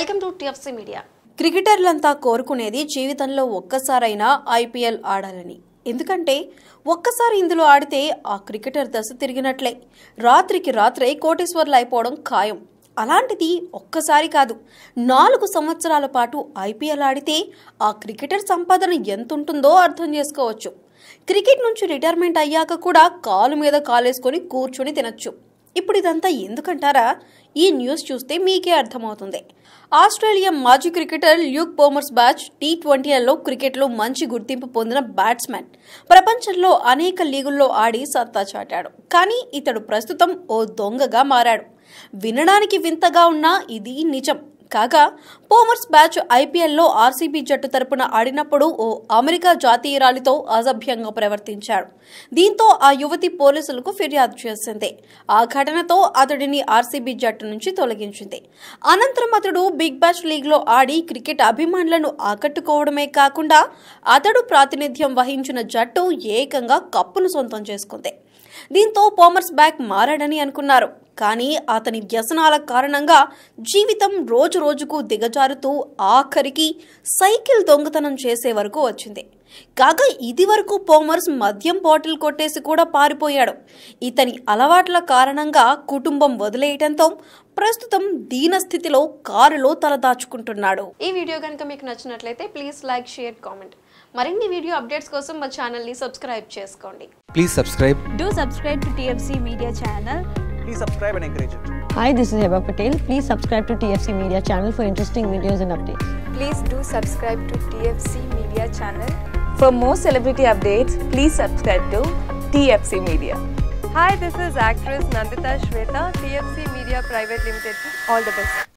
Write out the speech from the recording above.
Welcome to TFC media క్రికెటర్లంతా కోరుకునేది జీవితంలో ఒక్కసారైనా ఐపీఎల్ ఆడాలని ఎందుకంటే ఒక్కసారి ఇందులో ఆడితే ఆ క్రికెటర్ దశ తిరిగినట్లే రాత్రికి రాత్రే కోటేశ్వర్లు అయిపోవడం ఖాయం అలాంటిది ఒక్కసారి కాదు నాలుగు సంవత్సరాల పాటు ఐపీఎల్ ఆడితే ఆ క్రికెటర్ సంపాదన ఎంతుంటుందో అర్థం చేసుకోవచ్చు క్రికెట్ నుంచి రిటైర్మెంట్ అయ్యాక కూడా కాలు మీద కాలేసుకొని కూర్చొని తినొచ్చు ఇప్పుడు ఇదంతా ఎందుకంటారా ఈ న్యూస్ చూస్తే మీకే అర్థమవుతుంది ఆస్ట్రేలియా మాజీ cricketer Luke T ట్వంటీలలో క్రికెట్లో మంచి గుర్తింపు పొందిన బ్యాట్స్మెన్ ప్రపంచంలో అనేక లీగుల్లో ఆడి సత్తా చాటాడు కానీ ఇతడు ప్రస్తుతం ఓ దొంగగా మారాడు వినడానికి వింతగా ఉన్నా ఇది నిజం కాగా పోమర్స్ బ్యాచ్ ఐపీఎల్లో ఆర్సీబీ జట్టు తరపున ఆడినప్పుడు ఓ అమెరికా జాతీయురాలితో అసభ్యంగా ప్రవర్తించాడు దీంతో ఆ యువతి పోలీసులకు ఫిర్యాదు చేసింది ఆ ఘటనతో అతడిని ఆర్సీబీ జట్టు నుంచి తొలగించింది అనంతరం అతడు బిగ్ బ్యాష్ లీగ్లో ఆడి క్రికెట్ అభిమానులను ఆకట్టుకోవడమే కాకుండా అతడు ప్రాతినిధ్యం వహించిన జట్టు ఏకంగా కప్పును సొంతం చేసుకుంది దీంతో పోమర్స్ బ్యాక్ మారాడని అనుకున్నారు కానీ అతని వ్యసనాల కారణంగా జీవితం రోజు రోజుకు దిగజారుతూ ఆఖరికి సైకిల్ దొంగతనం చేసే వరకు వచ్చింది కాగా ఇది వరకు పోమర్స్ మద్యం బాటిల్ కొట్టేసి కూడా పారిపోయాడు ఇతని అలవాట్ల కారణంగా కుటుంబం వదిలేయటంతో ప్రస్తుతం దీనస్థితిలో కారులో తలదాచుకుంటున్నాడు ఈ వీడియో కనుక మీకు నచ్చినట్లయితే ప్లీజ్ లైక్ షేర్ కామెంట్ మరిన్ని వీడియో అప్డేట్స్ కోసం మా ఛానల్ని సబ్స్క్రైబ్ చేసుకోండి Please subscribe. Do subscribe to TFC Media channel. please subscribe and encourage it. Hi, this is Heba Patel. Please subscribe to TFC Media channel for interesting videos and updates. Please do subscribe to TFC Media channel. For more celebrity updates, please subscribe to TFC Media. Hi, this is actress Nandita Shweta, TFC Media Private Limited. All the best.